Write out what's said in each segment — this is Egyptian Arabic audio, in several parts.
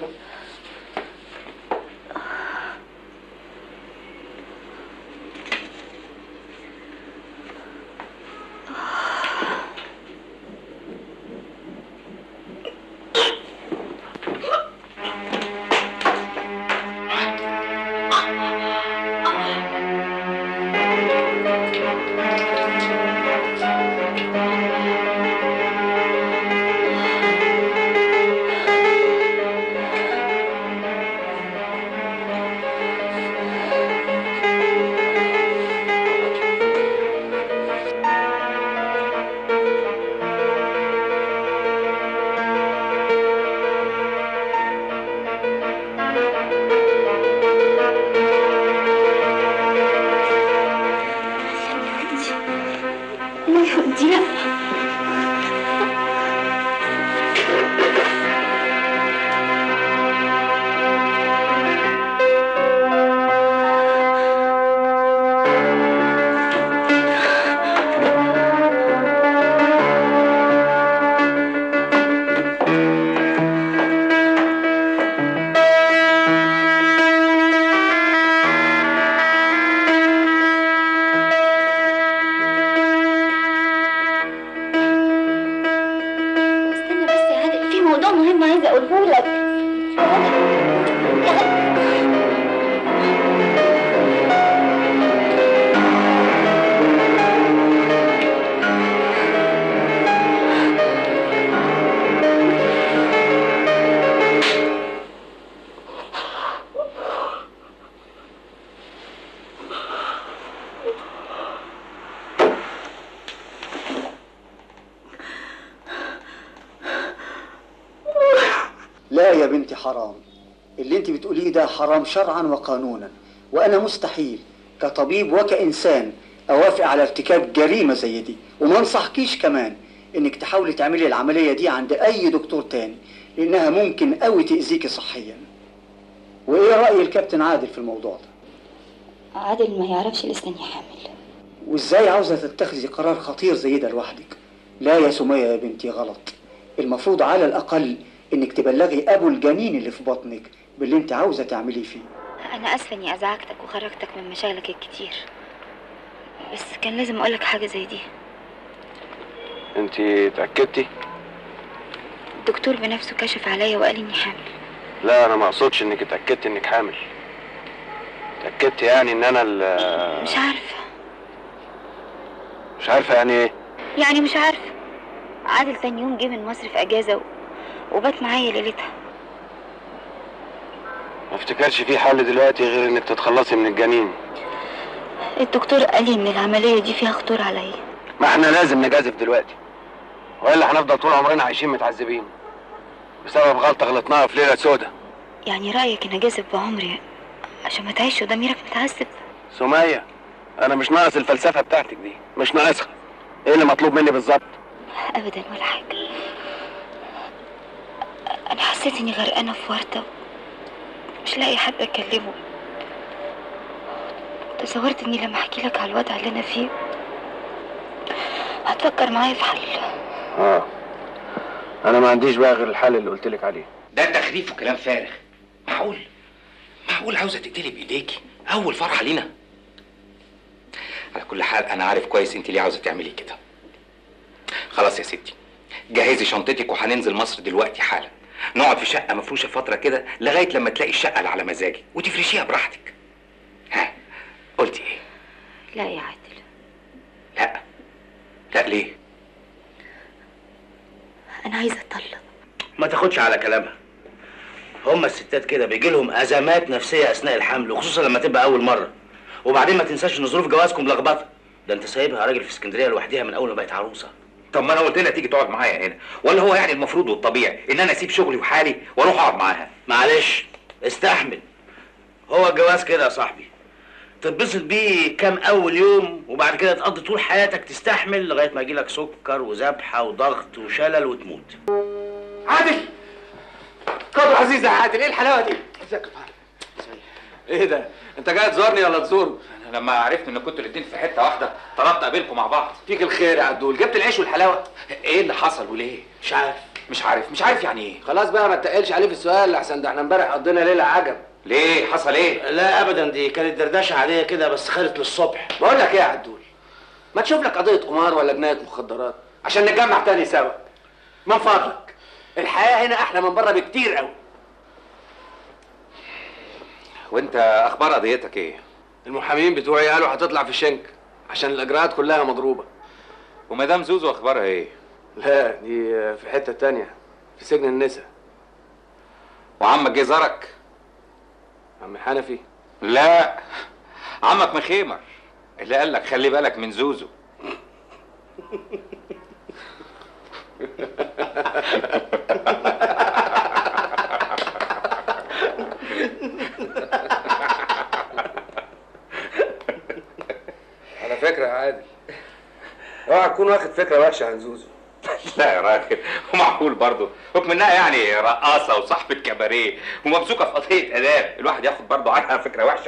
لا يا بنتي لا استنى بس يا عادل في موضوع مهم عايزه اقوله لك يا عادل يا عادل لا يا بنتي حرام اللي انت بتقوليه ده حرام شرعا وقانونا وانا مستحيل كطبيب وكإنسان اوافق على ارتكاب جريمة زي دي وما انصحكيش كمان انك تحاولي تعملي العملية دي عند اي دكتور تاني لانها ممكن قوي تأذيكي صحيا وايه رأي الكابتن عادل في الموضوع ده عادل ما يعرفش لسه اني حامل وازاي عاوزة تتخذي قرار خطير زي ده لوحدك لا يا سمية يا بنتي غلط المفروض على الأقل إنك تبلغي أبو الجنين اللي في بطنك باللي أنت عاوزة تعمليه فيه انا اسفه اني ازعجتك وخرجتك من مشاغلك الكتير بس كان لازم اقولك حاجه زي دي انت اتاكدتي الدكتور بنفسه كشف عليا وقال اني حامل لا انا ما اقصدش انك اتاكدتي انك حامل اتاكدت يعني ان انا ال- مش عارفه مش عارفه يعني ايه يعني مش عارفه عادل تاني يوم جه من مصر في اجازه و... وبات معايا ليلتها ما افتكرش في حل دلوقتي غير انك تتخلصي من الجنين الدكتور قال لي ان العمليه دي فيها خطوره عليا ما احنا لازم نجازف دلوقتي والا هنفضل طول عمرنا عايشين متعذبين بسبب غلطه غلطناها في ليله سودة يعني رايك ان اجازف بعمري عشان ما تعيش وضميرك متعذب سمية انا مش ناقص الفلسفه بتاعتك دي مش ناقصها ايه اللي مطلوب مني بالظبط ابدا ولا حاجه انا حسيت اني غرقانه في ورطه مش لاقي حد اكلمه تصورت اني لما احكي لك على الوضع اللي انا فيه هتفكر معايا في حل اه انا ما عنديش بقى غير الحل اللي قلت لك عليه ده تخريف وكلام فارغ معقول معقول عاوزه تقتلي بايديكي اول فرحه لينا على كل حال انا عارف كويس انت ليه عاوزه تعملي كده خلاص يا ستي جهزي شنطتك وهننزل مصر دلوقتي حالا نقعد في شقه مفروشه فتره كده لغايه لما تلاقي الشقه اللي على مزاجك وتفرشيها براحتك ها قلتي ايه لا يا عادل لا لا ليه انا عايزه اتطلق ما تاخدش على كلامها هما الستات كده بيجي لهم ازمات نفسيه اثناء الحمل وخصوصا لما تبقى اول مره وبعدين ما تنساش ان ظروف جوازكم لخبطه ده انت سايبها راجل في اسكندريه لوحدها من اول ما بقت عروسه طب ما انا قلت لها تيجي تقعد معايا هنا ولا هو يعني المفروض والطبيعي ان انا اسيب شغلي وحالي واروح اقعد معاها معلش استحمل هو الجواز كده يا صاحبي تتبسط بيه كام اول يوم وبعد كده تقضي طول حياتك تستحمل لغايه ما يجيلك سكر وذبحه وضغط وشلل وتموت عادل قدر عزيز يا عادل ايه الحلاوه دي ازيك يا فهد ايه ده انت جاي تزورني ولا تزور انا لما عرفت ان كنتوا الاتنين في حته واحده طلبت اقابلكم مع بعض فيك الخير يا عدول جبت العيش والحلاوه ايه اللي حصل وليه مش عارف مش عارف مش عارف يعني ايه خلاص بقى ما تقلش عليه في السؤال احسن ده احنا امبارح قضينا ليله عجب ليه حصل ايه لا ابدا دي كانت دردشه عاديه كده بس خدت للصبح بقول لك ايه يا عدول ما تشوف لك قضيه قمار ولا جنايه مخدرات عشان نتجمع تاني سوا من فضلك الحياه هنا احلى من بره بكتير قوي وانت اخبار قضيتك ايه المحامين بتوعي قالوا هتطلع في شنك عشان الاجراءات كلها مضروبه ومدام زوزو اخبارها ايه لا دي في حته تانية في سجن النساء وعمك جه زارك عم حنفي لا عمك مخيمر اللي قال لك خلي بالك من زوزو على فكره يا عادل اوعى تكون واخد فكره وحشه عن زوزو لا يا راجل ومعقول برضه حكم انها يعني رقاصه وصاحبه كباريه وممسوكه في قضيه اداب الواحد ياخد برضه عنها فكره وحشه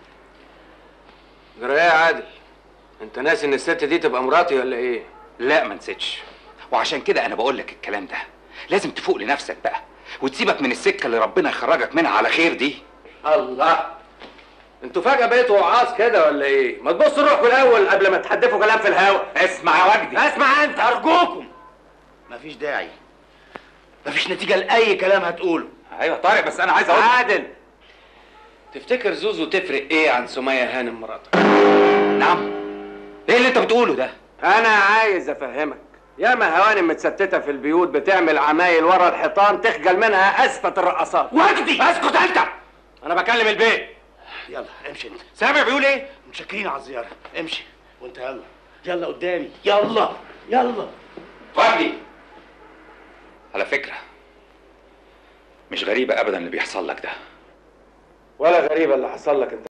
جرى ايه يا عادل انت ناسي ان الست دي تبقى مراتي ولا ايه لا ما نسيتش وعشان كده انا بقول لك الكلام ده لازم تفوق لنفسك بقى وتسيبك من السكه اللي ربنا يخرجك منها على خير دي الله انتوا فجأة بقيتوا وعاظ كده ولا ايه؟ ما تبصوا روحكم الأول قبل ما تحدفوا كلام في الهوا اسمع يا وجدي اسمع انت ارجوكم مفيش داعي مفيش نتيجه لاي كلام هتقوله ايوه طارق بس انا عايز اقول عادل تفتكر زوزو تفرق ايه عن سمية هانم مراتك؟ نعم ايه اللي انت بتقوله ده انا عايز افهمك ياما هوانم متستتة في البيوت بتعمل عمايل ورا الحيطان تخجل منها اسفة الرقصات وجدي اسكت انت انا بكلم البيت يلا امشي انت سامع بيقول ايه متشكرين على الزياره امشي وانت يلا يلا قدامي يلا يلا وجدي على فكره مش غريبه ابدا اللي بيحصل لك ده ولا غريبة اللي حصل لك انت